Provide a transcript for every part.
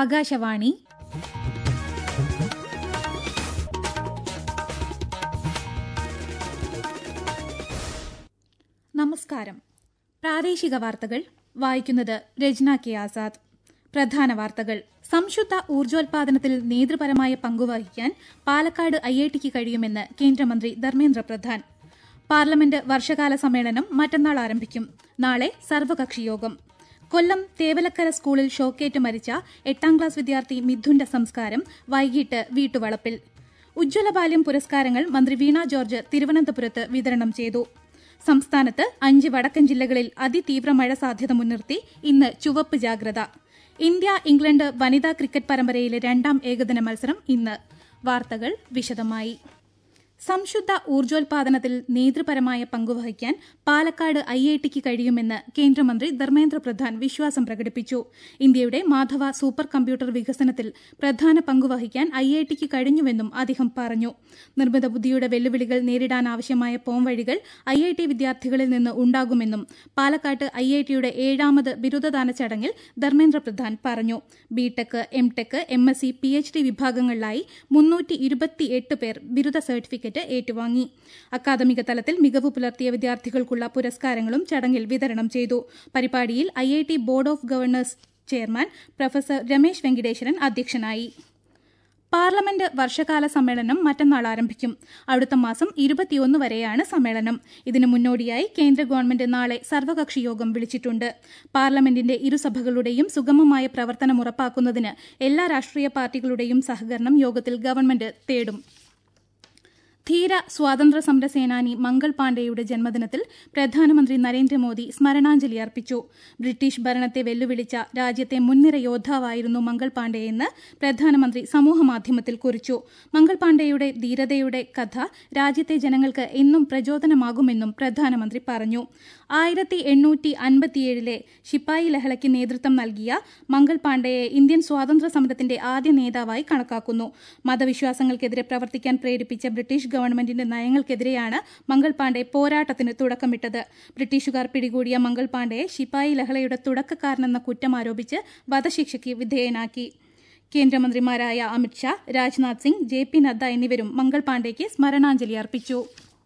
ആകാശവാണി നമസ്കാരം പ്രാദേശിക വാർത്തകൾ വായിക്കുന്നത് രജ്ന കെ ആസാദ് പ്രധാന വാർത്തകൾ സംശുദ്ധ ഊർജ്ജോൽപാദനത്തിൽ നേതൃപരമായ പങ്കുവഹിക്കാൻ പാലക്കാട് ഐ ഐ ടിക്ക് കഴിയുമെന്ന് കേന്ദ്രമന്ത്രി ധർമ്മേന്ദ്ര പ്രധാൻ പാർലമെന്റ് വർഷകാല സമ്മേളനം മറ്റന്നാൾ ആരംഭിക്കും നാളെ സർവകക്ഷി യോഗം കൊല്ലം തേവലക്കര സ്കൂളിൽ ഷോക്കേറ്റ് മരിച്ച എട്ടാം ക്ലാസ് വിദ്യാർത്ഥി മിഥുന്റെ സംസ്കാരം വൈകിട്ട് വീട്ടുവളപ്പിൽ ഉജ്ജ്വല ബാല്യം പുരസ്കാരങ്ങൾ മന്ത്രി വീണ ജോർജ് തിരുവനന്തപുരത്ത് വിതരണം ചെയ്തു സംസ്ഥാനത്ത് അഞ്ച് വടക്കൻ ജില്ലകളിൽ അതിതീവ്ര മഴ സാധ്യത മുൻനിർത്തി ഇന്ന് ചുവപ്പ് ജാഗ്രത ഇന്ത്യ ഇംഗ്ലണ്ട് വനിതാ ക്രിക്കറ്റ് പരമ്പരയിലെ രണ്ടാം ഏകദിന മത്സരം ഇന്ന് വാർത്തകൾ വിശദമായി സംശുദ്ധ ഊർജ്ജോൽപാദനത്തിൽ നേതൃപരമായ പങ്കുവഹിക്കാൻ പാലക്കാട് ഐ ഐ ടിക്ക് കഴിയുമെന്ന് കേന്ദ്രമന്ത്രി ധർമ്മേന്ദ്ര പ്രധാൻ വിശ്വാസം പ്രകടിപ്പിച്ചു ഇന്ത്യയുടെ മാധവ സൂപ്പർ കമ്പ്യൂട്ടർ വികസനത്തിൽ പ്രധാന പങ്കുവഹിക്കാൻ ഐ ഐ ടിക്ക് കഴിഞ്ഞുവെന്നും അദ്ദേഹം പറഞ്ഞു നിർമ്മിത ബുദ്ധിയുടെ വെല്ലുവിളികൾ നേരിടാനാവശ്യമായ പോംവഴികൾ ഐ ഐ ടി വിദ്യാർത്ഥികളിൽ നിന്ന് ഉണ്ടാകുമെന്നും പാലക്കാട്ട് ഐ ഐ ടിയുടെ ഏഴാമത് ബിരുദദാന ചടങ്ങിൽ ധർമ്മേന്ദ്ര പ്രധാൻ പറഞ്ഞു B Tech M tech M S C P H D വിഭാഗങ്ങളിലായി മുന്നൂറ്റി ഇരുപത്തിയെട്ട് പേർ ബിരുദ സർട്ടിഫിക്കറ്റ് ഏറ്റുവാങ്ങി അക്കാദമിക തലത്തിൽ മികവ് പുലർത്തിയ വിദ്യാർത്ഥികൾക്കുള്ള പുരസ്കാരങ്ങളും ചടങ്ങിൽ വിതരണം ചെയ്തു പരിപാടിയിൽ I I T board of governors chairman professor Ramesh Venkiteswaran അധ്യക്ഷനായി പാർലമെന്റ് വർഷകാല സമ്മേളനം മറ്റന്നാൾ ആരംഭിക്കും അടുത്ത മാസം ഇരുപത്തിയൊന്ന് വരെയാണ് സമ്മേളനം ഇതിനു മുന്നോടിയായി കേന്ദ്ര ഗവൺമെന്റ് നാളെ സർവകക്ഷി യോഗം വിളിച്ചിട്ടുണ്ട് പാർലമെന്റിന്റെ ഇരുസഭകളുടെയും സുഗമമായ പ്രവർത്തനം ഉറപ്പാക്കുന്നതിന് എല്ലാ രാഷ്ട്രീയ പാർട്ടികളുടെയും സഹകരണം യോഗത്തിൽ ഗവൺമെന്റ് തേടും ധീര സ്വാതന്ത്ര്യ സമര സേനാനി മംഗൾ പാണ്ഡെയുടെ ജന്മദിനത്തിൽ പ്രധാനമന്ത്രി നരേന്ദ്രമോദി സ്മരണാഞ്ജലി അർപ്പിച്ചു ബ്രിട്ടീഷ് ഭരണത്തെ വെല്ലുവിളിച്ച രാജ്യത്തെ മുൻനിര യോദ്ധാവായിരുന്നു മംഗൾ പാണ്ഡെയെന്ന് പ്രധാനമന്ത്രി സമൂഹമാധ്യമത്തിൽ കുറിച്ചു മംഗൾ പാണ്ഡെയുടെ ധീരതയുടെ കഥ രാജ്യത്തെ ജനങ്ങൾക്ക് എന്നും പ്രചോദനമാകുമെന്നും പ്രധാനമന്ത്രി പറഞ്ഞു ആയിരത്തി എണ്ണൂറ്റി അൻപത്തിയേഴിലെ ശിപ്പായി ലഹളയ്ക്ക് നേതൃത്വം നൽകിയ മംഗൾ പാണ്ഡെയെ ഇന്ത്യൻ സ്വാതന്ത്ര്യ സമരത്തിന്റെ ആദ്യ നേതാവായി കണക്കാക്കുന്നു മതവിശ്വാസങ്ങൾക്കെതിരെ പ്രവർത്തിക്കാൻ പ്രേരിപ്പിച്ച ബ്രിട്ടീഷ് ഗവൺമെന്റിന്റെ നയങ്ങൾക്കെതിരെയാണ് മംഗൾ പാണ്ഡെ പോരാട്ടത്തിന് തുടക്കമിട്ടത് ബ്രിട്ടീഷുകാർ പിടികൂടിയ മംഗൾ പാണ്ഡെയെ ശിപ്പായി ലഹളയുടെ തുടക്കക്കാരനെന്ന കുറ്റം ആരോപിച്ച് വധശിക്ഷയ്ക്ക് വിധേയനാക്കി കേന്ദ്രമന്ത്രിമാരായ അമിത്ഷാ രാജ്നാഥ് സിംഗ് ജെ പി നദ്ദ എന്നിവരും മംഗൾ പാണ്ഡെയ്ക്ക് സ്മരണാഞ്ജലി അർപ്പിച്ചു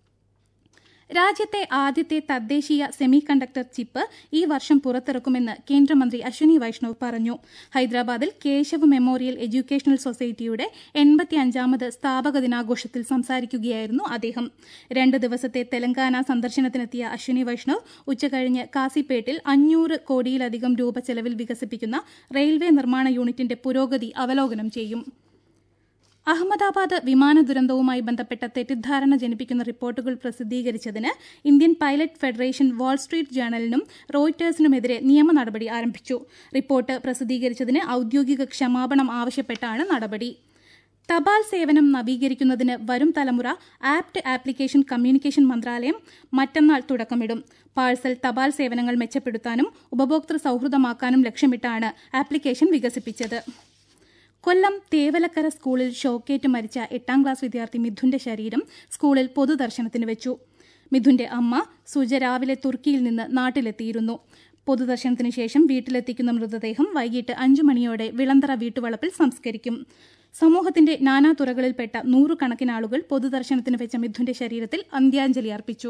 രാജ്യത്തെ ആദ്യത്തെ തദ്ദേശീയ സെമി കണ്ടക്ടർ ചിപ്പ് ഈ വർഷം പുറത്തിറക്കുമെന്ന് കേന്ദ്രമന്ത്രി അശ്വിനി വൈഷ്ണവ് പറഞ്ഞു ഹൈദരാബാദിൽ കേശവ് മെമ്മോറിയൽ എഡ്യൂക്കേഷണൽ സൊസൈറ്റിയുടെ എൺപത്തിയഞ്ചാമത് സ്ഥാപക ദിനാഘോഷത്തിൽ സംസാരിക്കുകയായിരുന്നു അദ്ദേഹം രണ്ട് ദിവസത്തെ തെലങ്കാന സന്ദർശനത്തിനെത്തിയ അശ്വിനി വൈഷ്ണവ് ഉച്ചകഴിഞ്ഞ് കാസിപ്പേട്ടിൽ അഞ്ഞൂറ് കോടിയിലധികം രൂപ ചെലവിൽ വികസിപ്പിക്കുന്ന റെയിൽവേ നിർമ്മാണ യൂണിറ്റിന്റെ പുരോഗതി അവലോകനം ചെയ്യും അഹമ്മദാബാദ് വിമാന ദുരന്തവുമായി ബന്ധപ്പെട്ട തെറ്റിദ്ധാരണ ജനിപ്പിക്കുന്ന റിപ്പോർട്ടുകൾ പ്രസിദ്ധീകരിച്ചതിന് ഇന്ത്യൻ പൈലറ്റ് ഫെഡറേഷൻ വാൾസ്ട്രീറ്റ് ജേണലിനും റോയിറ്റേഴ്സിനുമെതിരെ നിയമ നടപടി ആരംഭിച്ചു റിപ്പോർട്ട് പ്രസിദ്ധീകരിച്ചതിന് ഔദ്യോഗിക ക്ഷമാപണം ആവശ്യപ്പെട്ടാണ് നടപടി തപാൽ സേവനം നവീകരിക്കുന്നതിന് വരും തലമുറ ആപ്റ്റ് ആപ്ലിക്കേഷൻ കമ്മ്യൂണിക്കേഷൻ മന്ത്രാലയം മറ്റന്നാൾ തുടക്കമിടും പാഴ്സൽ തപാൽ സേവനങ്ങൾ മെച്ചപ്പെടുത്താനും ഉപഭോക്തൃ സൌഹൃദമാക്കാനും ലക്ഷ്യമിട്ടാണ് ആപ്ലിക്കേഷൻ വികസിപ്പിച്ചത് കൊല്ലം തേവലക്കര സ്കൂളിൽ ഷോക്കേറ്റ് മരിച്ച എട്ടാം ക്ലാസ് വിദ്യാർത്ഥി മിഥുന്റെ ശരീരം സ്കൂളിൽ പൊതുദർശനത്തിന് വെച്ചു മിഥുന്റെ അമ്മ സുജ രാവിലെ തുർക്കിയിൽ നിന്ന് നാട്ടിലെത്തിയിരുന്നു പൊതുദർശനത്തിന് ശേഷം വീട്ടിലെത്തിക്കുന്ന മൃതദേഹം വൈകിട്ട് അഞ്ചു മണിയോടെ വിളന്തറ വീട്ടുവളപ്പിൽ സംസ്കരിക്കും സമൂഹത്തിന്റെ നാനാതുറകളിൽപ്പെട്ട നൂറുകണക്കിന് ആളുകൾ പൊതുദർശനത്തിന് വെച്ച മിഥുന്റെ ശരീരത്തിൽ അന്ത്യാഞ്ജലി അർപ്പിച്ചു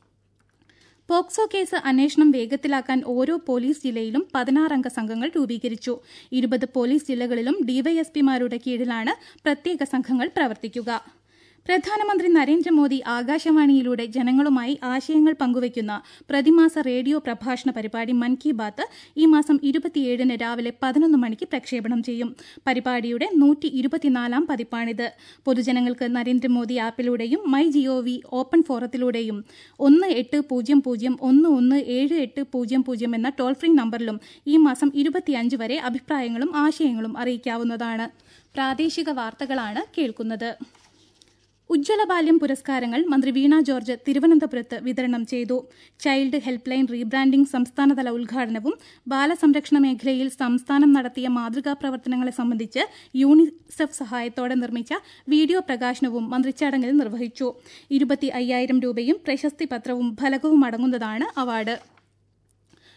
പോക്സോ കേസ് അന്വേഷണം വേഗത്തിലാക്കാൻ ഓരോ പോലീസ് ജില്ലയിലും പതിനാറംഗ സംഘങ്ങൾ രൂപീകരിച്ചു ഇരുപത് പോലീസ് ജില്ലകളിലും ഡിവൈഎസ്പിമാരുടെ കീഴിലാണ് പ്രത്യേക സംഘങ്ങൾ പ്രവർത്തിക്കുക പ്രധാനമന്ത്രി നരേന്ദ്രമോദി ആകാശവാണിയിലൂടെ ജനങ്ങളുമായി ആശയങ്ങൾ പങ്കുവയ്ക്കുന്ന പ്രതിമാസ റേഡിയോ പ്രഭാഷണ പരിപാടി മൻ കി ബാത്ത് ഈ മാസം ഇരുപത്തിയേഴിന് രാവിലെ പതിനൊന്ന് മണിക്ക് പ്രക്ഷേപണം ചെയ്യും പരിപാടിയുടെ നൂറ്റി ഇരുപത്തിനാലാം പതിപ്പാണിത് പൊതുജനങ്ങൾക്ക് നരേന്ദ്രമോദി ആപ്പിലൂടെയും മൈ ജിഒവി ഓപ്പൺ ഫോറത്തിലൂടെയും ഒന്ന് എട്ട് പൂജ്യം പൂജ്യം ഒന്ന് ഒന്ന് ഏഴ് എട്ട് പൂജ്യം പൂജ്യം എന്ന ടോൾ ഫ്രീ നമ്പറിലും ഈ മാസം ഇരുപത്തിയഞ്ച് വരെ അഭിപ്രായങ്ങളും ആശയങ്ങളും അറിയിക്കാവുന്നതാണ് പ്രാദേശിക വാർത്തകളാണ് കേൾക്കുന്നത് ഉജ്ജ്വല ബാല്യം പുരസ്കാരങ്ങൾ മന്ത്രി വീണ ജോർജ് തിരുവനന്തപുരത്ത് വിതരണം ചെയ്തു ചൈൽഡ് ഹെൽപ്പ് ലൈൻ റീബ്രാൻഡിംഗ് സംസ്ഥാനതല ഉദ്ഘാടനവും ബാലസംരക്ഷണ മേഖലയിൽ സംസ്ഥാനം നടത്തിയ മാതൃകാ പ്രവർത്തനങ്ങളെ സംബന്ധിച്ച് യൂണിസെഫ് സഹായത്തോടെ നിർമ്മിച്ച വീഡിയോ പ്രകാശനവും മന്ത്രി ചടങ്ങിൽ നിർവഹിച്ചു ഇരുപത്തി അയ്യായിരം രൂപയും പ്രശസ്തി പത്രവും ഫലകവും അടങ്ങുന്നതാണ് അവാർഡ്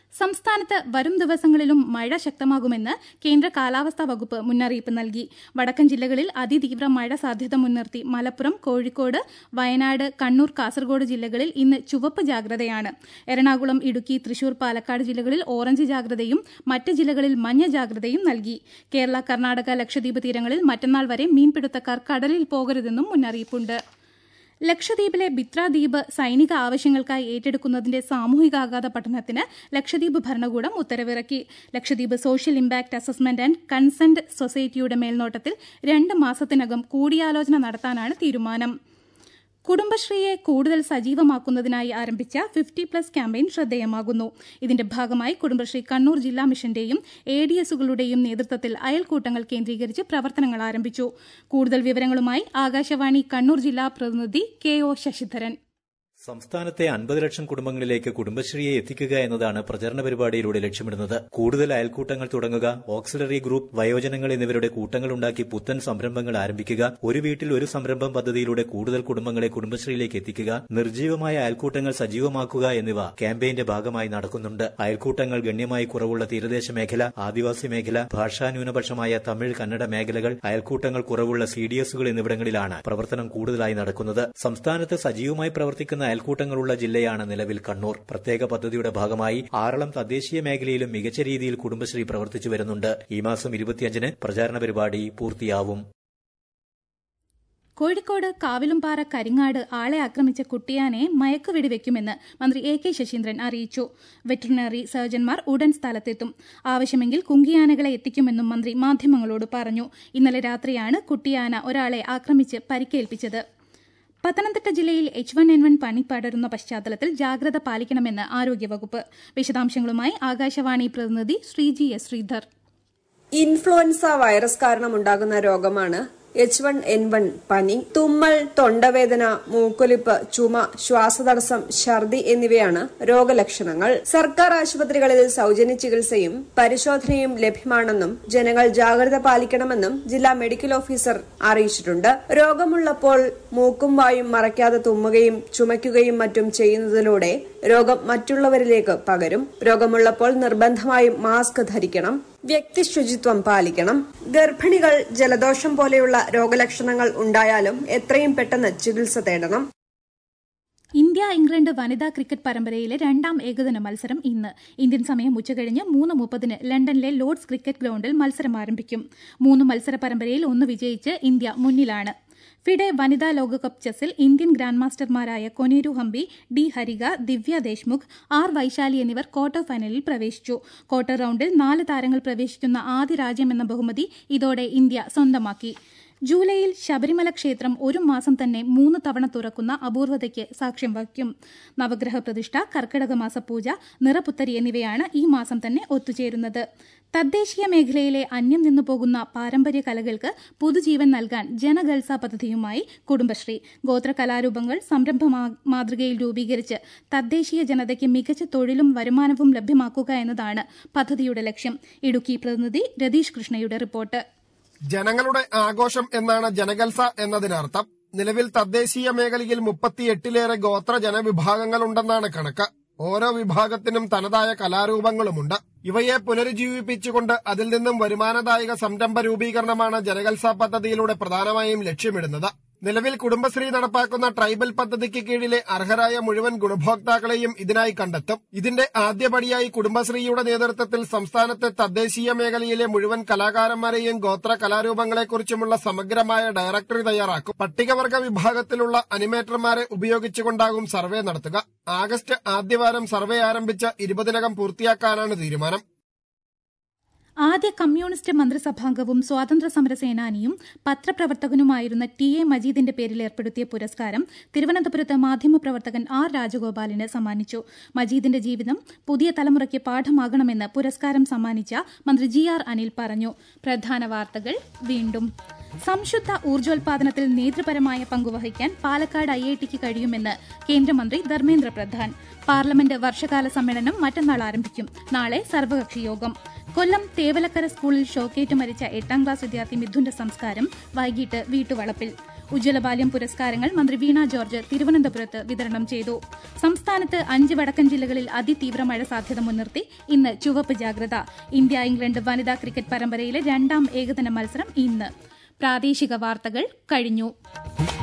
സംസ്ഥാനത്ത് വരും ദിവസങ്ങളിലും മഴ ശക്തമാകുമെന്ന് കേന്ദ്ര കാലാവസ്ഥാ വകുപ്പ് മുന്നറിയിപ്പ് നൽകി വടക്കൻ ജില്ലകളിൽ അതിതീവ്ര മഴ സാധ്യത മുൻനിർത്തി മലപ്പുറം കോഴിക്കോട് വയനാട് കണ്ണൂർ കാസർഗോഡ് ജില്ലകളിൽ ഇന്ന് ചുവപ്പ് ജാഗ്രതയാണ് എറണാകുളം ഇടുക്കി തൃശൂർ പാലക്കാട് ജില്ലകളിൽ ഓറഞ്ച് ജാഗ്രതയും മറ്റ് ജില്ലകളിൽ മഞ്ഞ ജാഗ്രതയും നൽകി കേരള കർണാടക ലക്ഷദ്വീപ് തീരങ്ങളിൽ മറ്റന്നാൾ വരെ മീൻപിടുത്തക്കാർ കടലിൽ പോകരുതെന്നും മുന്നറിയിപ്പുണ്ട് ലക്ഷദ്വീപിലെ ബിത്ര ദ്വീപ് സൈനിക ആവശ്യങ്ങൾക്കായി ഏറ്റെടുക്കുന്നതിന്റെ സാമൂഹികാഘാത പഠനത്തിന് ലക്ഷദ്വീപ് ഭരണകൂടം ഉത്തരവിറക്കി Lakshadweep social impact assessment and consent സൊസൈറ്റിയുടെ മേൽനോട്ടത്തിൽ രണ്ട് മാസത്തിനകം കൂടിയാലോചന നടത്താനാണ് തീരുമാനം കുടുംബശ്രീയെ കൂടുതൽ സജീവമാക്കുന്നതിനായി ആരംഭിച്ച ഫിഫ്റ്റി പ്ലസ് ക്യാമ്പയിൻ ശ്രദ്ധേയമാകുന്നു ഇതിന്റെ ഭാഗമായി കുടുംബശ്രീ കണ്ണൂർ ജില്ലാ മിഷന്റെയും എ ഡി എസുകളുടെയും നേതൃത്വത്തിൽ അയൽക്കൂട്ടങ്ങൾ കേന്ദ്രീകരിച്ച് പ്രവർത്തനങ്ങൾ ആരംഭിച്ചു കൂടുതൽ വിവരങ്ങളുമായി ആകാശവാണി കണ്ണൂർ ജില്ലാ പ്രതിനിധി കെ ഒ ശശിധരൻ സംസ്ഥാനത്തെ അൻപത് ലക്ഷം കുടുംബങ്ങളിലേക്ക് കുടുംബശ്രീയെ എത്തിക്കുക എന്നതാണ് പ്രചരണ പരിപാടിയിലൂടെ ലക്ഷ്യമിടുന്നത് കൂടുതൽ അയൽക്കൂട്ടങ്ങൾ തുടങ്ങുക ഓക്സിലറി ഗ്രൂപ്പ് വയോജനങ്ങൾ എന്നിവരുടെ കൂട്ടങ്ങൾ ഉണ്ടാക്കി പുത്തൻ സംരംഭങ്ങൾ ആരംഭിക്കുക ഒരു വീട്ടിൽ ഒരു സംരംഭം പദ്ധതിയിലൂടെ കൂടുതൽ കുടുംബങ്ങളെ കുടുംബശ്രീയിലേക്ക് എത്തിക്കുക നിർജ്ജീവമായ അയൽക്കൂട്ടങ്ങൾ സജീവമാക്കുക എന്നിവ ക്യാമ്പയിന്റെ ഭാഗമായി നടക്കുന്നുണ്ട് അയൽക്കൂട്ടങ്ങൾ ഗണ്യമായി കുറവുള്ള തീരദേശ മേഖല ആദിവാസി മേഖല ഭാഷാ ന്യൂനപക്ഷമായ തമിഴ് കന്നഡ മേഖലകൾ അയൽക്കൂട്ടങ്ങൾ കുറവുള്ള സി ഡി എസുകൾ എന്നിവിടങ്ങളിലാണ് പ്രവർത്തനം കൂടുതലായി നടക്കുന്നത് സംസ്ഥാനത്ത് സജീവമായി പ്രവർത്തിക്കുന്ന അയൽക്കൂട്ടങ്ങളുള്ള ജില്ലയാണ് നിലവിൽ കണ്ണൂർ പ്രത്യേക പദ്ധതിയുടെ ഭാഗമായി ആറളം തദ്ദേശീയ മേഖലയിലും മികച്ച രീതിയിൽ കുടുംബശ്രീ പ്രവർത്തിച്ചു വരുന്നുണ്ട് ഈ മാസം ഇരുപത്തിയഞ്ചിന് പ്രചാരണ പരിപാടി പൂർത്തിയാവും കോഴിക്കോട് കാവിലുംപാറ കരിങ്ങാട് ആളെ ആക്രമിച്ച കുട്ടിയാനെ മയക്കുവെടി വെക്കുമെന്ന് മന്ത്രി എ കെ ശശീന്ദ്രൻ അറിയിച്ചു വെറ്ററിനറി സർജൻമാർ ഉടൻ സ്ഥലത്തെത്തും ആവശ്യമെങ്കിൽ കുങ്കിയാനകളെ എത്തിക്കുമെന്നും മന്ത്രി മാധ്യമങ്ങളോട് പറഞ്ഞു ഇന്നലെ രാത്രിയാണ് കുട്ടിയാന ഒരാളെ ആക്രമിച്ച് പരിക്കേൽപ്പിച്ചത് പത്തനംതിട്ട ജില്ലയിൽ എച്ച് വൺ എൻ വൺ പനി പടരുന്ന പശ്ചാത്തലത്തിൽ ജാഗ്രത പാലിക്കണമെന്ന് ആരോഗ്യവകുപ്പ് വിശദാംശങ്ങളുമായി ആകാശവാണി പ്രതിനിധി Sreeji S Sreedhar influenza virus കാരണമുണ്ടാകുന്ന രോഗമാണ് എച്ച് വൺ എൻ വൺ പനി തുമ്മൽ തൊണ്ടവേദന മൂക്കൊലിപ്പ് ചുമ ശ്വാസതടസ്സം ഛർദി എന്നിവയാണ് രോഗലക്ഷണങ്ങൾ സർക്കാർ ആശുപത്രികളിൽ സൌജന്യ ചികിത്സയും പരിശോധനയും ലഭ്യമാണെന്നും ജനങ്ങൾ ജാഗ്രത പാലിക്കണമെന്നും ജില്ലാ മെഡിക്കൽ ഓഫീസർ അറിയിച്ചിട്ടുണ്ട് രോഗമുള്ളപ്പോൾ മൂക്കും വായും മറയ്ക്കാതെ തുമ്മുകയും ചുമയ്ക്കുകയും മറ്റും ചെയ്യുന്നതിലൂടെ രോഗം മറ്റുള്ളവരിലേക്ക് പകരും രോഗമുള്ളപ്പോൾ നിർബന്ധമായും മാസ്ക് ധരിക്കണം വ്യക്തി ശുചിത്വം പാലിക്കണം ഗർഭിണികൾ ജലദോഷം പോലെയുള്ള രോഗലക്ഷണങ്ങൾ ഉണ്ടായാലും എത്രയും പെട്ടെന്ന് ചികിത്സ തേടണം ഇന്ത്യ ഇംഗ്ലണ്ട് വനിതാ ക്രിക്കറ്റ് പരമ്പരയിലെ രണ്ടാം ഏകദിന മത്സരം ഇന്ന് ഇന്ത്യൻ സമയം ഉച്ചകഴിഞ്ഞ് മൂന്ന് മുപ്പതിന് ലണ്ടനിലെ ലോർഡ്സ് ക്രിക്കറ്റ് ഗ്രൌണ്ടിൽ മത്സരം ആരംഭിക്കും മൂന്ന് മത്സര പരമ്പരയിൽ ഒന്ന് വിജയിച്ച് ഇന്ത്യ മുന്നിലാണ് ഫിഡെ വനിതാ ലോകകപ്പ് ചെസ്സിൽ ഇന്ത്യൻ ഗ്രാൻഡ് മാസ്റ്റർമാരായ കൊനേരു ഹംപി ഡി ഹരിക ദിവ്യ ദേശ്മുഖ് ആർ വൈശാലി എന്നിവർ ക്വാർട്ടർ ഫൈനലിൽ പ്രവേശിച്ചു ക്വാർട്ടർ റൌണ്ടിൽ നാല് താരങ്ങൾ പ്രവേശിക്കുന്ന ആദ്യ രാജ്യമെന്ന ബഹുമതി ഇതോടെ ഇന്ത്യ സ്വന്തമാക്കി ജൂലൈയിൽ ശബരിമല ക്ഷേത്രം ഒരു മാസം തന്നെ മൂന്ന് തവണ തുറക്കുന്ന അപൂർവതയ്ക്ക് സാക്ഷ്യം വഹിക്കും നവഗ്രഹ പ്രതിഷ്ഠ കർക്കിടക മാസ പൂജ നിറപുത്തരി എന്നിവയാണ് ഈ മാസം തന്നെ ഒത്തുചേരുന്നത് തദ്ദേശീയ മേഖലയിലെ അന്യം നിന്നു പോകുന്ന പാരമ്പര്യ കലകൾക്ക് പുതുജീവൻ നൽകാൻ ജനഗൽസ പദ്ധതിയുമായി കുടുംബശ്രീ ഗോത്ര കലാരൂപങ്ങൾ സംരംഭ മാതൃകയിൽ രൂപീകരിച്ച് തദ്ദേശീയ ജനതയ്ക്ക് മികച്ച തൊഴിലും വരുമാനവും ലഭ്യമാക്കുക എന്നതാണ് പദ്ധതിയുടെ ലക്ഷ്യം ഇടുക്കി പ്രതിനിധി രതീഷ് കൃഷ്ണയുടെ റിപ്പോർട്ട് ജനങ്ങളുടെ ആഘോഷം എന്നാണ് ജനഗൽസ എന്നതിനർത്ഥം നിലവിൽ തദ്ദേശീയ മേഖലയിൽ മുപ്പത്തിയെട്ടിലേറെ ഗോത്ര ജനവിഭാഗങ്ങളുണ്ടെന്നാണ് കണക്ക് ഓരോ വിഭാഗത്തിനും തനതായ കലാരൂപങ്ങളുമുണ്ട് ഇവയെ പുനരുജ്ജീവിപ്പിച്ചുകൊണ്ട് അതിൽ നിന്നും വരുമാനദായക സംരംഭ രൂപീകരണമാണ് ജനഗൽസ പദ്ധതിയിലൂടെ പ്രധാനമായും ലക്ഷ്യമിടുന്നത് നിലവിൽ കുടുംബശ്രീ നടപ്പാക്കുന്ന ട്രൈബൽ പദ്ധതിക്ക് കീഴിലെ അർഹരായ മുഴുവൻ ഗുണഭോക്താക്കളെയും ഇതിനായി കണ്ടെത്തും ഇതിന്റെ ആദ്യപടിയായി കുടുംബശ്രീയുടെ നേതൃത്വത്തിൽ സംസ്ഥാനത്തെ തദ്ദേശീയ മേഖലയിലെ മുഴുവൻ കലാകാരന്മാരെയും ഗോത്ര കലാരൂപങ്ങളെക്കുറിച്ചുമുള്ള സമഗ്രമായ ഡയറക്ടറി തയ്യാറാക്കും പട്ടികവർഗ വിഭാഗത്തിലുള്ള അനിമേറ്റർമാരെ ഉപയോഗിച്ചുകൊണ്ടാകും സർവേ നടത്തുക ആഗസ്റ്റ് ആദ്യവാരം സർവേ ആരംഭിച്ച് ഇരുപതിനകം പൂർത്തിയാക്കാനാണ് തീരുമാനം ആദ്യ കമ്മ്യൂണിസ്റ്റ് മന്ത്രിസഭാംഗവും സ്വാതന്ത്ര്യ സമര സേനാനിയും പത്രപ്രവർത്തകനുമായിരുന്ന ടി എ മജീദിന്റെ പേരിൽ ഏർപ്പെടുത്തിയ പുരസ്കാരം തിരുവനന്തപുരത്ത് മാധ്യമപ്രവർത്തകൻ ആർ രാജഗോപാലിന് സമ്മാനിച്ചു മജീദിന്റെ ജീവിതം പുതിയ തലമുറയ്ക്ക് പാഠമാകണമെന്ന് പുരസ്കാരം സമ്മാനിച്ച മന്ത്രി ജി ആർ അനിൽ പറഞ്ഞു പ്രധാന വാർത്തകൾ വീണ്ടും സംശുദ്ധ ഊർജ്ജോൽപാദനത്തിൽ നേതൃപരമായ പങ്കുവഹിക്കാൻ പാലക്കാട് ഐ ഐ ടിക്ക് കഴിയുമെന്ന് കേന്ദ്രമന്ത്രി ധർമ്മേന്ദ്ര പ്രധാൻ പാർലമെന്റ് വർഷകാല സമ്മേളനം മറ്റന്നാൾ ആരംഭിക്കും നാളെ സർവകക്ഷി യോഗം കൊല്ലം തേവ ചേവലക്കര സ്കൂളിൽ ഷോക്കേറ്റ് മരിച്ച എട്ടാം ക്ലാസ് വിദ്യാർത്ഥി മിഥുന്റെ സംസ്കാരം വൈകിട്ട് വീട്ടുവളപ്പിൽ ഉജ്ജ്വല ബാല്യം പുരസ്കാരങ്ങൾ മന്ത്രി വീണ ജോർജ് തിരുവനന്തപുരത്ത് വിതരണം ചെയ്തു സംസ്ഥാനത്ത് അഞ്ച് വടക്കൻ ജില്ലകളിൽ അതിതീവ്ര മഴ സാധ്യത മുൻനിർത്തി ഇന്ന് ചുവപ്പ് ജാഗ്രത ഇന്ത്യ ഇംഗ്ലണ്ട് വനിതാ ക്രിക്കറ്റ് പരമ്പരയിലെ രണ്ടാം ഏകദിന മത്സരം ഇന്ന് പ്രാദേശിക വാർത്തകൾ കഴിഞ്ഞു